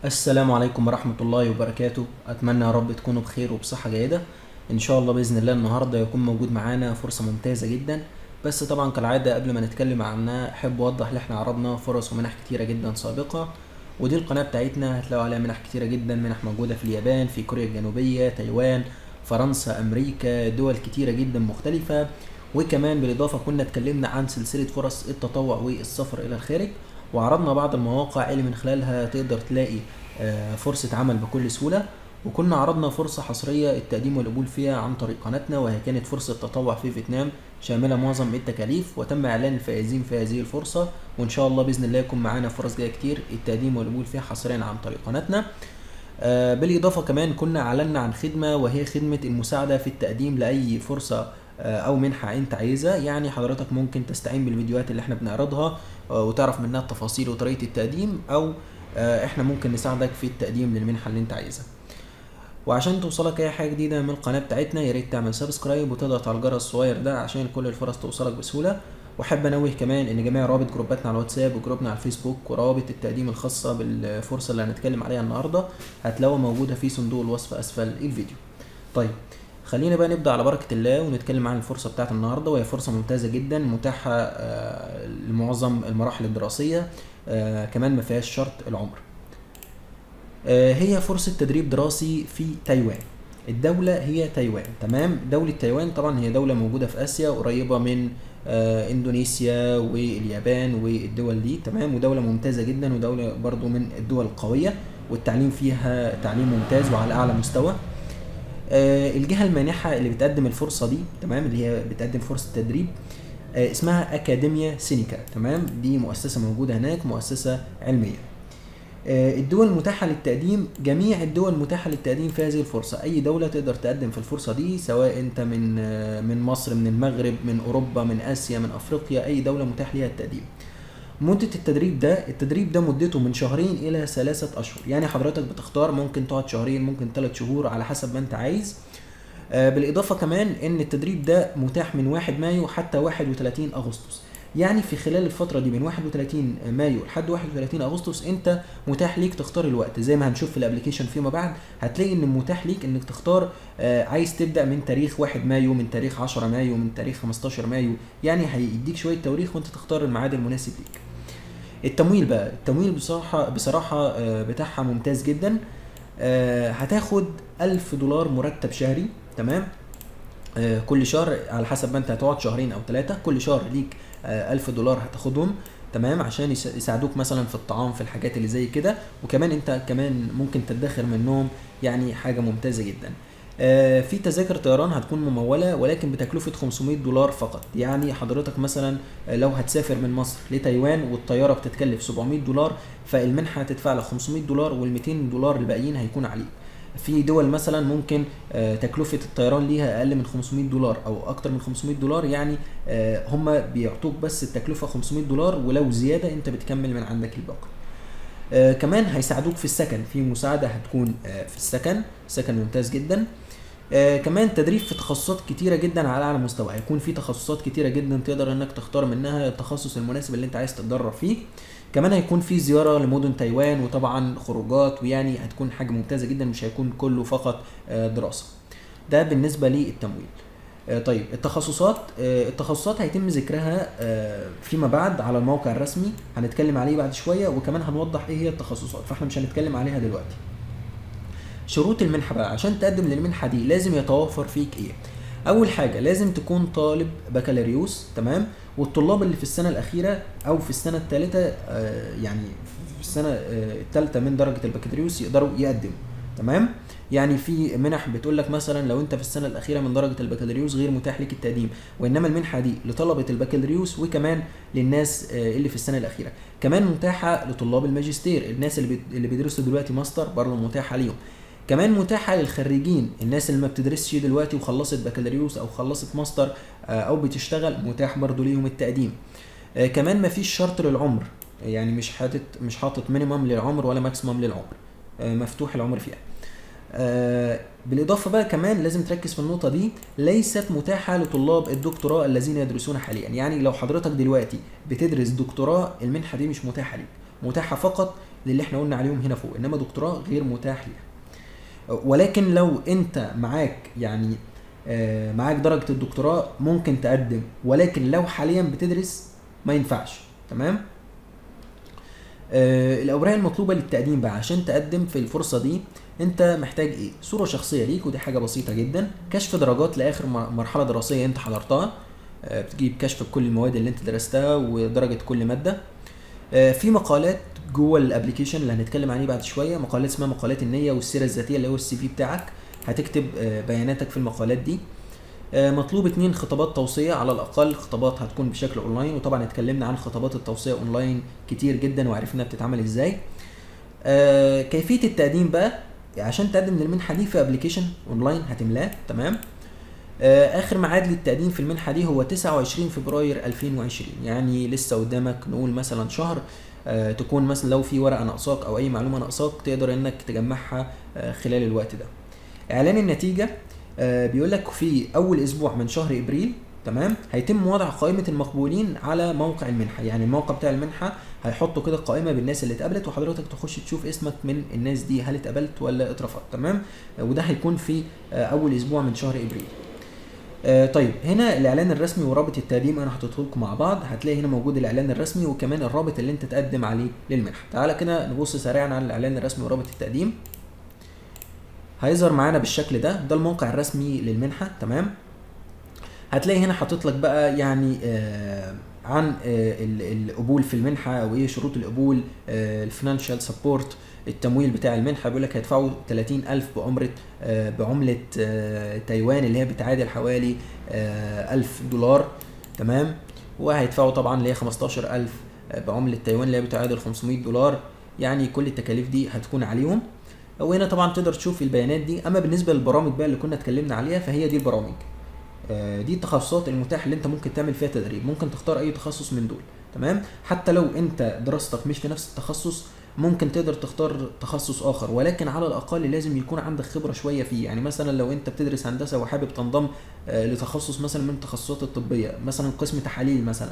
السلام عليكم ورحمة الله وبركاته أتمنى يا رب تكونوا بخير وبصحة جيدة إن شاء الله بإذن الله النهاردة يكون موجود معانا فرصة ممتازة جدا بس طبعا كالعادة قبل ما نتكلم عنها أحب أوضح إن إحنا عرضنا فرص ومنح كتيرة جدا سابقة ودي القناة بتاعتنا هتلاقوا عليها منح كتيرة جدا منح موجودة في اليابان في كوريا الجنوبية تايوان فرنسا أمريكا دول كتيرة جدا مختلفة وكمان بالإضافة كنا اتكلمنا عن سلسلة فرص التطوع والسفر إلى الخارج وعرضنا بعض المواقع اللي من خلالها تقدر تلاقي آه، فرصة عمل بكل سهولة وكنا عرضنا فرصة حصرية التقديم والقبول فيها عن طريق قناتنا وهي كانت فرصة تطوع في فيتنام شاملة معظم التكاليف وتم إعلان الفائزين في هذه الفرصة وإن شاء الله بإذن الله يكون معانا فرص جاية كتير التقديم والقبول فيها حصريا عن طريق قناتنا آه، بالإضافة كمان كنا أعلنا عن خدمة وهي خدمة المساعدة في التقديم لأي فرصة آه، أو منحة أنت عايزها يعني حضرتك ممكن تستعين بالفيديوهات اللي احنا بنعرضها آه، وتعرف منها التفاصيل وطريقة التقديم أو آه، احنا ممكن نساعدك في التقديم للمنحة اللي انت عايزها وعشان توصلك اي حاجه جديده من القناه بتاعتنا يا ريت تعمل سبسكرايب وتضغط على الجرس الصغير ده عشان كل الفرص توصلك بسهوله واحب انوه كمان ان جميع روابط جروباتنا على الواتساب وجروبنا على الفيسبوك وروابط التقديم الخاصه بالفرصه اللي هنتكلم عليها النهارده هتلاقوها موجوده في صندوق الوصف اسفل الفيديو طيب خلينا بقى نبدا على بركه الله ونتكلم عن الفرصه بتاعت النهارده وهي فرصه ممتازه جدا متاحه آه، لمعظم المراحل الدراسيه آه، كمان ما فيهاش شرط العمر آه، هي فرصة تدريب دراسي في تايوان الدولة هي تايوان تمام دولة تايوان طبعا هي دولة موجودة في آسيا قريبة من آه، اندونيسيا واليابان والدول دي تمام ودولة ممتازة جدا ودولة برضو من الدول القوية والتعليم فيها تعليم ممتاز وعلى أعلى مستوى آه، الجهة المانحة اللي بتقدم الفرصة دي تمام اللي هي بتقدم فرصة تدريب آه، اسمها أكاديميا سينيكا تمام دي مؤسسة موجودة هناك مؤسسة علمية آه، الدول المتاحة للتقديم جميع الدول المتاحة للتقديم في هذه الفرصة أي دولة تقدر تقدم في الفرصة دي سواء أنت من آه، من مصر من المغرب من أوروبا من آسيا من أفريقيا أي دولة متاح ليها التقديم مدة التدريب ده التدريب ده مدته من شهرين إلى ثلاثة أشهر يعني حضرتك بتختار ممكن تقعد شهرين ممكن ثلاث شهور على حسب ما أنت عايز آه، بالإضافة كمان إن التدريب ده متاح من 1 مايو حتى 31 أغسطس يعني في خلال الفترة دي من 31 مايو لحد 31 أغسطس أنت متاح ليك تختار الوقت زي ما هنشوف في الابلكيشن فيما بعد هتلاقي إن متاح ليك إنك تختار آه، عايز تبدأ من تاريخ 1 مايو من تاريخ 10 مايو من تاريخ 15 مايو يعني هيديك شوية تواريخ وأنت تختار الميعاد المناسب ليك التمويل بقى التمويل بصراحة بصراحة آه، بتاعها ممتاز جدا آه، هتاخد 1000 دولار مرتب شهري تمام آه، كل شهر على حسب ما انت هتقعد شهرين او ثلاثة كل شهر ليك آه، 1000 دولار هتاخدهم تمام عشان يس- يساعدوك مثلا في الطعام في الحاجات اللي زي كده وكمان انت كمان ممكن تدخر منهم يعني حاجة ممتازة جدا آه، في تذاكر طيران هتكون ممولة ولكن بتكلفة 500 دولار فقط يعني حضرتك مثلا آه، لو هتسافر من مصر لتايوان والطيارة بتتكلف 700 دولار فالمنحة هتدفع لك 500 دولار وال 200 دولار الباقيين هيكون عليك في دول مثلا ممكن آه، تكلفة الطيران ليها أقل من 500 دولار أو أكتر من 500 دولار يعني آه، هم بيعطوك بس التكلفة 500 دولار ولو زيادة أنت بتكمل من عندك الباقي آه، كمان هيساعدوك في السكن في مساعدة هتكون آه، في السكن سكن ممتاز جدا آه، كمان تدريب في تخصصات كتيرة جدا على أعلى مستوى هيكون في تخصصات كتيرة جدا تقدر إنك تختار منها التخصص المناسب اللي أنت عايز تتدرب فيه كمان هيكون في زيارة لمدن تايوان وطبعا خروجات ويعني هتكون حاجة ممتازة جدا مش هيكون كله فقط آه، دراسة ده بالنسبة للتمويل آه، طيب التخصصات آه، التخصصات هيتم ذكرها آه، فيما بعد على الموقع الرسمي هنتكلم عليه بعد شوية وكمان هنوضح ايه هي التخصصات فاحنا مش هنتكلم عليها دلوقتي شروط المنحة بقى عشان تقدم للمنحة دي لازم يتوفر فيك ايه اول حاجة لازم تكون طالب بكالوريوس تمام والطلاب اللي في السنة الأخيرة أو في السنة الثالثة آه، يعني في السنة آه، الثالثة من درجة البكالوريوس يقدروا يقدموا تمام يعني في منح بتقول لك مثلا لو انت في السنه الاخيره من درجه البكالوريوس غير متاح لك التقديم وانما المنحه دي لطلبه البكالوريوس وكمان للناس آه، اللي في السنه الاخيره كمان متاحه لطلاب الماجستير الناس اللي بت- اللي بيدرسوا دلوقتي ماستر برضه متاحه ليهم كمان متاحه للخريجين الناس اللي ما بتدرسش دلوقتي وخلصت بكالوريوس او خلصت ماستر آه، او بتشتغل متاح برضه ليهم التقديم آه، كمان ما فيش شرط للعمر يعني مش حاطط مش حاطط مينيمم للعمر ولا ماكسيمم للعمر آه، مفتوح العمر فيها آه، بالاضافه بقى كمان لازم تركز في النقطه دي ليست متاحه لطلاب الدكتوراه الذين يدرسون حاليا يعني لو حضرتك دلوقتي بتدرس دكتوراه المنحه دي مش متاحه ليك متاحه فقط زي اللي احنا قلنا عليهم هنا فوق انما دكتوراه غير متاح ليها ولكن لو انت معاك يعني آه، معاك درجه الدكتوراه ممكن تقدم ولكن لو حاليا بتدرس ما ينفعش تمام آه، الاوراق المطلوبه للتقديم بقى عشان تقدم في الفرصه دي انت محتاج ايه صوره شخصيه ليك ودي حاجه بسيطه جدا كشف درجات لاخر م- مرحله دراسيه انت حضرتها آه، بتجيب كشف بكل المواد اللي انت درستها ودرجه كل ماده آه، في مقالات جوه الابلكيشن اللي هنتكلم عليه بعد شويه مقالات اسمها مقالات النيه والسيره الذاتيه اللي هو السي في بتاعك هتكتب آه، بياناتك في المقالات دي آه، مطلوب اتنين خطابات توصية على الأقل خطابات هتكون بشكل أونلاين وطبعا اتكلمنا عن خطابات التوصية أونلاين كتير جدا وعرفنا بتتعمل ازاي آه، كيفية التقديم بقى عشان تقدم للمنحة دي في ابلكيشن أونلاين هتملاه تمام آه، آخر ميعاد للتقديم في المنحة دي هو 29 فبراير 2020 يعني لسه قدامك نقول مثلا شهر آه، تكون مثلا لو في ورقة ناقصاك أو أي معلومة ناقصاك تقدر إنك تجمعها آه، خلال الوقت ده إعلان النتيجة آه، بيقول لك في اول اسبوع من شهر ابريل تمام هيتم وضع قائمه المقبولين على موقع المنحه يعني الموقع بتاع المنحه هيحطوا كده قائمه بالناس اللي اتقبلت وحضرتك تخش تشوف اسمك من الناس دي هل اتقبلت ولا اترفضت تمام آه، وده هيكون في آه، اول اسبوع من شهر ابريل آه، طيب هنا الاعلان الرسمي ورابط التقديم انا حاططه لكم مع بعض هتلاقي هنا موجود الاعلان الرسمي وكمان الرابط اللي انت تقدم عليه للمنحه تعالى كده نبص سريعا على الاعلان الرسمي ورابط التقديم هيظهر معانا بالشكل ده ده الموقع الرسمي للمنحه تمام هتلاقي هنا حاطط لك بقى يعني آه عن آه ال- القبول في المنحه او ايه شروط القبول آه الفينانشال سبورت التمويل بتاع المنحه بيقول لك هيدفعوا 30000 بعمره آه بعمله آه تايوان اللي هي بتعادل حوالي آه 1000 دولار تمام وهيدفعوا طبعا اللي هي 15000 بعمله تايوان اللي هي بتعادل 500 دولار يعني كل التكاليف دي هتكون عليهم وهنا طبعا تقدر تشوف البيانات دي اما بالنسبه للبرامج بقى اللي كنا اتكلمنا عليها فهي دي البرامج آه، دي التخصصات المتاحه اللي انت ممكن تعمل فيها تدريب ممكن تختار اي تخصص من دول تمام حتى لو انت دراستك مش في نفس التخصص ممكن تقدر تختار تخصص اخر ولكن على الاقل لازم يكون عندك خبره شويه فيه يعني مثلا لو انت بتدرس هندسه وحابب تنضم آه، لتخصص مثلا من التخصصات الطبيه مثلا قسم تحاليل مثلا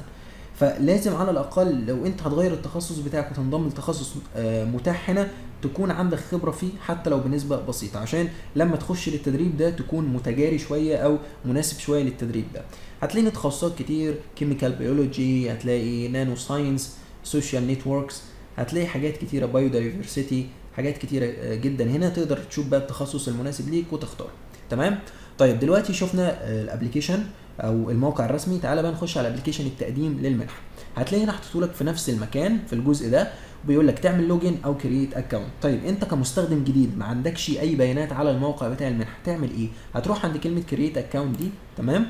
فلازم على الاقل لو انت هتغير التخصص بتاعك وتنضم لتخصص آه، متاح هنا تكون عندك خبره فيه حتى لو بنسبه بسيطه عشان لما تخش للتدريب ده تكون متجاري شويه او مناسب شويه للتدريب ده هتلاقي تخصصات كتير كيميكال بيولوجي هتلاقي نانو ساينس سوشيال نتوركس هتلاقي حاجات كتيره بايودايفرسيتي حاجات كتيره آه، جدا هنا تقدر تشوف بقى التخصص المناسب ليك وتختار تمام طيب دلوقتي شفنا الابلكيشن او الموقع الرسمي تعالى بقى نخش على ابلكيشن التقديم للمنحه هتلاقي هنا حاطط لك في نفس المكان في الجزء ده بيقول لك تعمل لوجن او كرييت اكونت طيب انت كمستخدم جديد ما عندكش اي بيانات على الموقع بتاع المنحه تعمل ايه هتروح عند كلمه كرييت اكونت دي تمام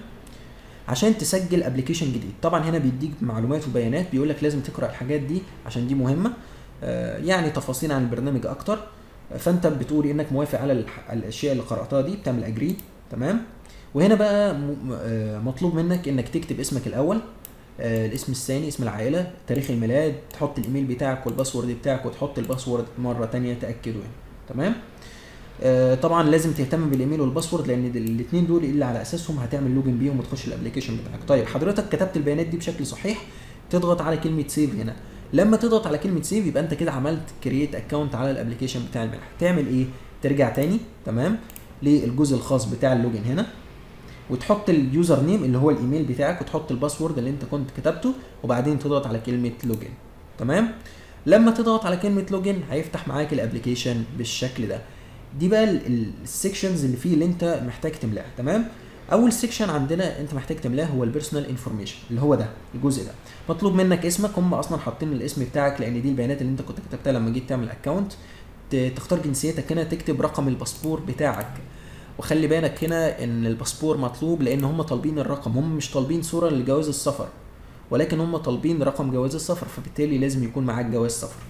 عشان تسجل ابلكيشن جديد طبعا هنا بيديك معلومات وبيانات بيقول لك لازم تقرا الحاجات دي عشان دي مهمه آه، يعني تفاصيل عن البرنامج اكتر آه، فانت بتقول انك موافق على الح- الاشياء اللي قراتها دي بتعمل اجري تمام وهنا بقى م- م- آه، مطلوب منك انك تكتب اسمك الاول آه، الاسم الثاني اسم العائله تاريخ الميلاد تحط الايميل بتاعك والباسورد بتاعك وتحط الباسورد مره تانية تاكده يعني تمام آه، طبعا لازم تهتم بالايميل والباسورد لان الاثنين دول اللي على اساسهم هتعمل لوجن بيهم وتخش الابلكيشن بتاعك طيب حضرتك كتبت البيانات دي بشكل صحيح تضغط على كلمه سيف هنا لما تضغط على كلمه سيف يبقى انت كده عملت كرييت اكونت على الابلكيشن بتاع المنحه تعمل ايه ترجع تاني تمام للجزء الخاص بتاع اللوجن هنا وتحط اليوزر نيم اللي هو الايميل بتاعك وتحط الباسورد اللي انت كنت كتبته وبعدين تضغط على كلمه لوجن تمام لما تضغط على كلمه لوجن هيفتح معاك الابلكيشن بالشكل ده دي بقى السكشنز اللي فيه اللي انت محتاج تملاها تمام اول سيكشن عندنا انت محتاج تملاه هو البيرسونال انفورميشن اللي هو ده الجزء ده مطلوب منك اسمك هم اصلا حاطين الاسم بتاعك لان دي البيانات اللي انت كنت كتبتها لما جيت تعمل اكونت تختار جنسيتك هنا تكتب رقم الباسبور بتاعك وخلي بالك هنا ان الباسبور مطلوب لان هم طالبين الرقم هم مش طالبين صوره لجواز السفر ولكن هم طالبين رقم جواز السفر فبالتالي لازم يكون معاك جواز سفر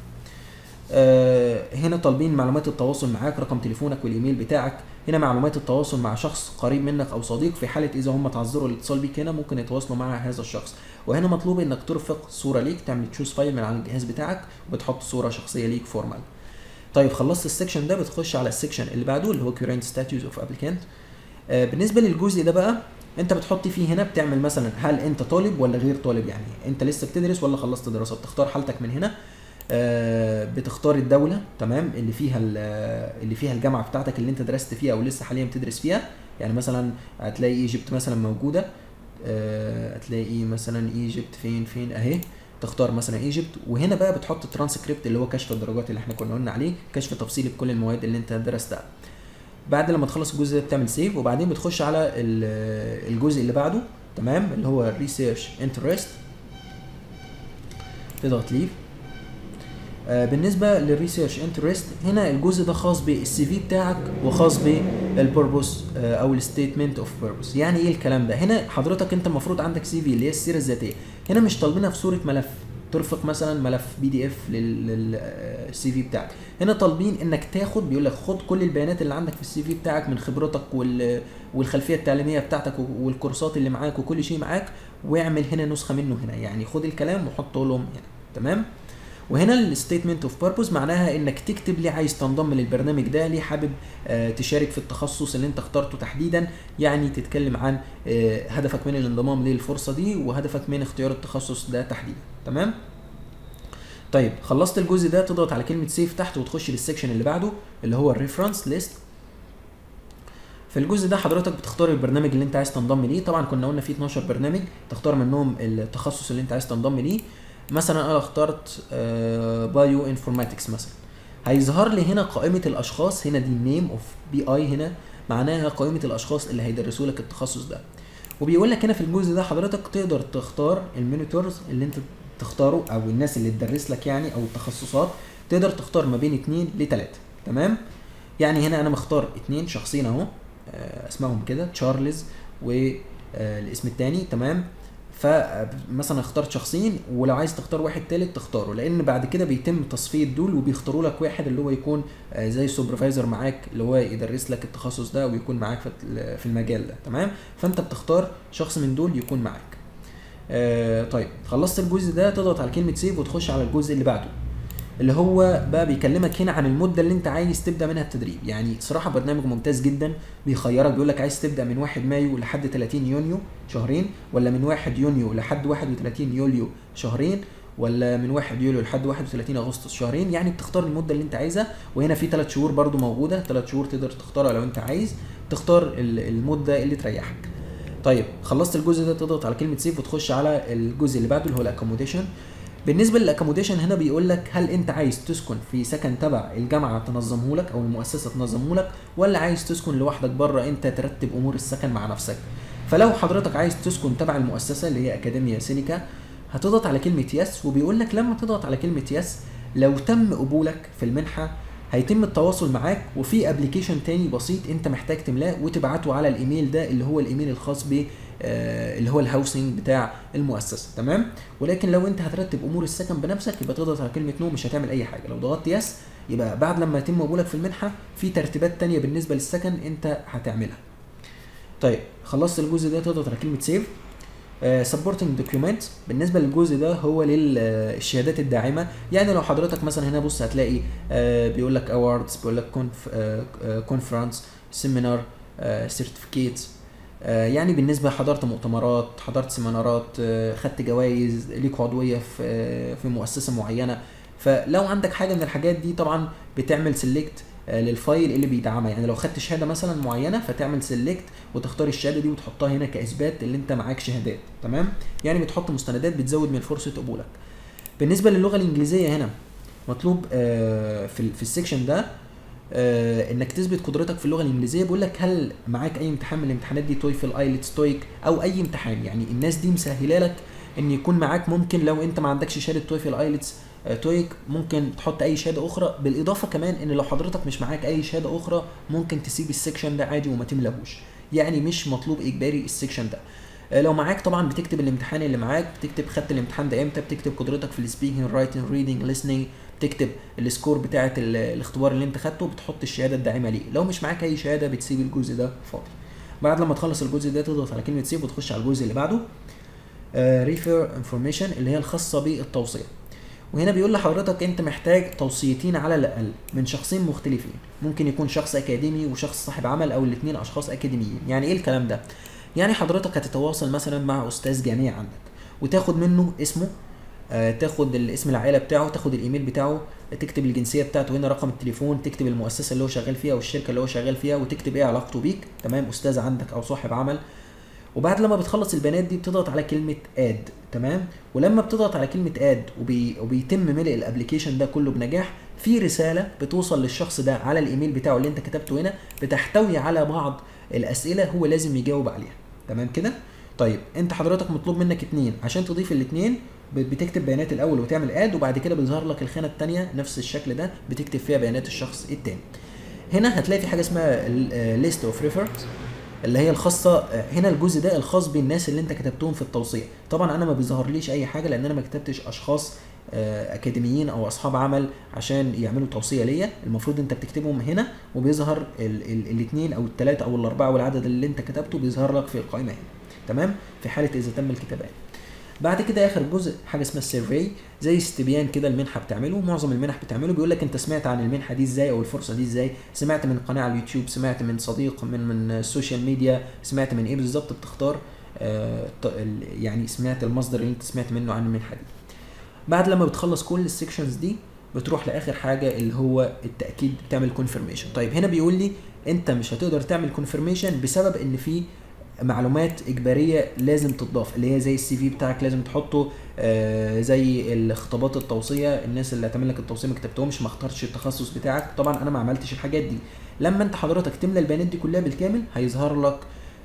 آه، هنا طالبين معلومات التواصل معاك رقم تليفونك والايميل بتاعك هنا معلومات التواصل مع شخص قريب منك او صديق في حاله اذا هم تعذروا الاتصال بيك هنا ممكن يتواصلوا مع هذا الشخص وهنا مطلوب انك ترفق صوره ليك تعمل تشوز فايل من على الجهاز بتاعك وبتحط صوره شخصيه ليك فورمال طيب خلصت السكشن ده بتخش على السكشن اللي بعده اللي هو current status of applicant آه، بالنسبه للجزء ده بقى انت بتحط فيه هنا بتعمل مثلا هل انت طالب ولا غير طالب يعني انت لسه بتدرس ولا خلصت دراسه بتختار حالتك من هنا آه، بتختار الدوله تمام اللي فيها ال- آه، اللي فيها الجامعه بتاعتك اللي انت درست فيها او لسه حاليا بتدرس فيها يعني مثلا هتلاقي ايجيبت مثلا موجوده آه، هتلاقي مثلا ايجيبت فين فين اهي تختار مثلا ايجيبت وهنا بقى بتحط ترانسكريبت اللي هو كشف الدرجات اللي احنا كنا قلنا عليه كشف تفصيلي بكل المواد اللي انت درستها بعد لما تخلص الجزء ده بتعمل سيف وبعدين بتخش على ال- الجزء اللي بعده تمام اللي هو ريسيرش انترست تضغط ليف آه، بالنسبه للريسيرش انترست هنا الجزء ده خاص بالسي في بتاعك وخاص بالبربوس او الستيتمنت اوف بيربوس يعني ايه الكلام ده هنا حضرتك انت المفروض عندك سي في اللي هي السيره الذاتيه هنا مش طالبينها في صوره ملف ترفق مثلا ملف بي دي اف للسي في بتاعك هنا طالبين انك تاخد بيقول لك خد كل البيانات اللي عندك في السي في بتاعك من خبرتك وال والخلفيه التعليميه بتاعتك والكورسات اللي معاك وكل شيء معاك واعمل هنا نسخه منه هنا يعني خد الكلام وحطه لهم هنا تمام وهنا الستيتمنت اوف بيربوز معناها انك تكتب ليه عايز تنضم للبرنامج ده ليه حابب آه، تشارك في التخصص اللي انت اخترته تحديدا يعني تتكلم عن آه، هدفك من الانضمام للفرصه دي وهدفك من اختيار التخصص ده تحديدا تمام طيب خلصت الجزء ده تضغط على كلمه سيف تحت وتخش للسكشن اللي بعده اللي هو الريفرنس ليست في الجزء ده حضرتك بتختار البرنامج اللي انت عايز تنضم ليه طبعا كنا قلنا فيه 12 برنامج تختار منهم التخصص اللي انت عايز تنضم ليه مثلا انا اخترت بايو انفورماتكس مثلا هيظهر لي هنا قائمه الاشخاص هنا دي نيم اوف بي اي هنا معناها قائمه الاشخاص اللي هيدرسوا لك التخصص ده وبيقول لك هنا في الجزء ده حضرتك تقدر تختار المينيتورز اللي انت تختاره او الناس اللي تدرس لك يعني او التخصصات تقدر تختار ما بين اتنين لتلاته تمام يعني هنا انا مختار اتنين شخصين اهو آه، اسمائهم كده تشارلز والاسم التاني تمام فمثلا اخترت شخصين ولو عايز تختار واحد تالت تختاره لان بعد كده بيتم تصفيه دول وبيختاروا لك واحد اللي هو يكون آه، زي سوبرفايزر معاك اللي هو يدرس لك التخصص ده ويكون معاك في ال- في المجال ده تمام فانت بتختار شخص من دول يكون معاك آه طيب خلصت الجزء ده تضغط على كلمه سيف وتخش على الجزء اللي بعده اللي هو بقى بيكلمك هنا عن المده اللي انت عايز تبدا منها التدريب يعني صراحه برنامج ممتاز جدا بيخيرك بيقول لك عايز تبدا من 1 مايو لحد 30 يونيو شهرين ولا من 1 يونيو لحد 31 يوليو شهرين ولا من 1 يوليو لحد 31 اغسطس شهرين يعني بتختار المده اللي انت عايزها وهنا في 3 شهور برضو موجوده 3 شهور تقدر تختارها لو انت عايز تختار ال- المده اللي تريحك طيب خلصت الجزء ده تضغط على كلمه سيف وتخش على الجزء اللي بعده اللي هو الاكوموديشن بالنسبه للاكوموديشن هنا بيقول لك هل انت عايز تسكن في سكن تبع الجامعه تنظمه لك او المؤسسه تنظمه لك ولا عايز تسكن لوحدك بره انت ترتب امور السكن مع نفسك فلو حضرتك عايز تسكن تبع المؤسسه اللي هي اكاديميا سينيكا هتضغط على كلمه يس وبيقول لك لما تضغط على كلمه يس لو تم قبولك في المنحه هيتم التواصل معاك وفي ابلكيشن تاني بسيط انت محتاج تملاه وتبعته على الايميل ده اللي هو الايميل الخاص ب آه، اللي هو الهاوسنج بتاع المؤسسه تمام ولكن لو انت هترتب امور السكن بنفسك يبقى تضغط على كلمه نو مش هتعمل اي حاجه لو ضغطت يس يبقى بعد لما يتم قبولك في المنحه في ترتيبات تانية بالنسبه للسكن انت هتعملها طيب خلصت الجزء ده تضغط على كلمه سيف سبورتنج دوكيومنت بالنسبه للجزء ده هو للشهادات الداعمه يعني لو حضرتك مثلا هنا بص هتلاقي آه، بيقول لك اووردز بيقول لك كونفرنس سيمينار سيرتيفيكيت يعني بالنسبه حضرت مؤتمرات حضرت سيمينارات آه، خدت جوائز ليك عضويه في آه، في مؤسسه معينه فلو عندك حاجه من الحاجات دي طبعا بتعمل سيلكت للفايل اللي بيدعمها يعني لو خدت شهاده مثلا معينه فتعمل سيلكت وتختار الشهاده دي وتحطها هنا كاثبات اللي انت معاك شهادات تمام يعني بتحط مستندات بتزود من فرصه قبولك بالنسبه للغه الانجليزيه هنا مطلوب آه، في ال- في السكشن ده آه، انك تثبت قدرتك في اللغه الانجليزيه بيقول لك هل معاك اي امتحان من الامتحانات دي تويفل ايلتس تويك او اي امتحان يعني الناس دي مسهله لك ان يكون معاك ممكن لو انت ما عندكش شهاده تويفل ايلتس تويك ممكن تحط اي شهاده اخرى بالاضافه كمان ان لو حضرتك مش معاك اي شهاده اخرى ممكن تسيب السكشن ده عادي وما تملاهوش يعني مش مطلوب اجباري السكشن ده آه، لو معاك طبعا بتكتب الامتحان اللي معاك بتكتب خدت الامتحان ده امتى بتكتب قدرتك في السبيكنج رايتنج ريدنج listening بتكتب السكور بتاعه ال- الاختبار اللي انت خدته بتحط الشهاده الداعمه ليه لو مش معاك اي شهاده بتسيب الجزء ده فاضي بعد لما تخلص الجزء ده تضغط على كلمه سيف وتخش على الجزء اللي بعده ريفير انفورميشن اللي هي الخاصه بالتوصيه وهنا بيقول لحضرتك انت محتاج توصيتين على الاقل من شخصين مختلفين ممكن يكون شخص اكاديمي وشخص صاحب عمل او الاثنين اشخاص اكاديميين يعني ايه الكلام ده يعني حضرتك هتتواصل مثلا مع استاذ جامعي عندك وتاخد منه اسمه آه، تاخد اسم العائله بتاعه تاخد الايميل بتاعه تكتب الجنسيه بتاعته هنا رقم التليفون تكتب المؤسسه اللي هو شغال فيها او الشركه اللي هو شغال فيها وتكتب ايه علاقته بيك تمام استاذ عندك او صاحب عمل وبعد لما بتخلص البيانات دي بتضغط على كلمه اد تمام ولما بتضغط على كلمه اد وبي... وبيتم ملء الابلكيشن ده كله بنجاح في رساله بتوصل للشخص ده على الايميل بتاعه اللي انت كتبته هنا بتحتوي على بعض الاسئله هو لازم يجاوب عليها تمام كده طيب انت حضرتك مطلوب منك اتنين عشان تضيف الاتنين ب- بتكتب بيانات الاول وتعمل اد وبعد كده بيظهر لك الخانه الثانيه نفس الشكل ده بتكتب فيها بيانات الشخص الثاني هنا هتلاقي في حاجه اسمها ليست اوف ريفرنس اللي هي الخاصه آه، هنا الجزء ده الخاص بالناس اللي انت كتبتهم في التوصيه طبعا انا ما بيظهرليش اي حاجه لان انا ما كتبتش اشخاص آه، اكاديميين او اصحاب عمل عشان يعملوا توصيه ليا المفروض انت بتكتبهم هنا وبيظهر الاثنين او الثلاثه او الاربعه او العدد اللي انت كتبته بيظهر لك في القائمه هنا تمام في حاله اذا تم الكتابه هنا. بعد كده اخر جزء حاجه اسمها السيرفي زي استبيان كده المنحه بتعمله معظم المنح بتعمله بيقول لك انت سمعت عن المنحه دي ازاي او الفرصه دي ازاي سمعت من قناه على اليوتيوب سمعت من صديق من من السوشيال ميديا سمعت من ايه بالظبط بتختار آه ط- ال- يعني سمعت المصدر اللي انت سمعت منه عن المنحه دي بعد لما بتخلص كل السكشنز دي بتروح لاخر حاجه اللي هو التاكيد بتعمل كونفirmation طيب هنا بيقول لي انت مش هتقدر تعمل كونفirmation بسبب ان في معلومات اجباريه لازم تضاف اللي هي زي السي في بتاعك لازم تحطه آه زي الخطابات التوصيه الناس اللي هتعمل لك التوصيه ما كتبتهمش ما اخترتش التخصص بتاعك طبعا انا ما عملتش الحاجات دي لما انت حضرتك تملى البيانات دي كلها بالكامل هيظهر لك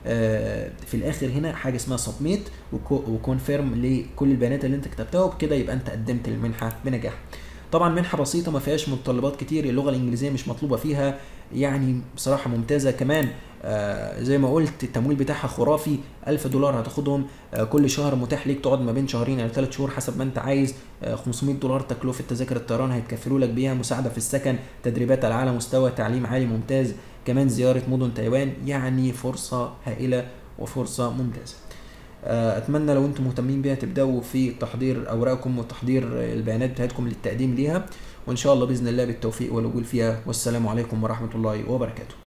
آه، في الاخر هنا حاجه اسمها سبميت وكونفيرم لكل البيانات اللي انت كتبتها وبكده يبقى انت قدمت المنحه بنجاح طبعا منحه بسيطه ما فيهاش متطلبات كتير اللغه الانجليزيه مش مطلوبه فيها يعني بصراحه ممتازه كمان آه زي ما قلت التمويل بتاعها خرافي 1000 دولار هتاخدهم آه كل شهر متاح ليك تقعد ما بين شهرين الى ثلاث شهور حسب ما انت عايز آه 500 دولار تكلفه تذاكر الطيران هيتكفلوا لك بيها مساعده في السكن تدريبات على اعلى مستوى تعليم عالي ممتاز كمان زياره مدن تايوان يعني فرصه هائله وفرصه ممتازه آه، اتمنى لو انتم مهتمين بيها تبداوا في تحضير اوراقكم وتحضير البيانات بتاعتكم للتقديم ليها وان شاء الله باذن الله بالتوفيق والوجود فيها والسلام عليكم ورحمه الله وبركاته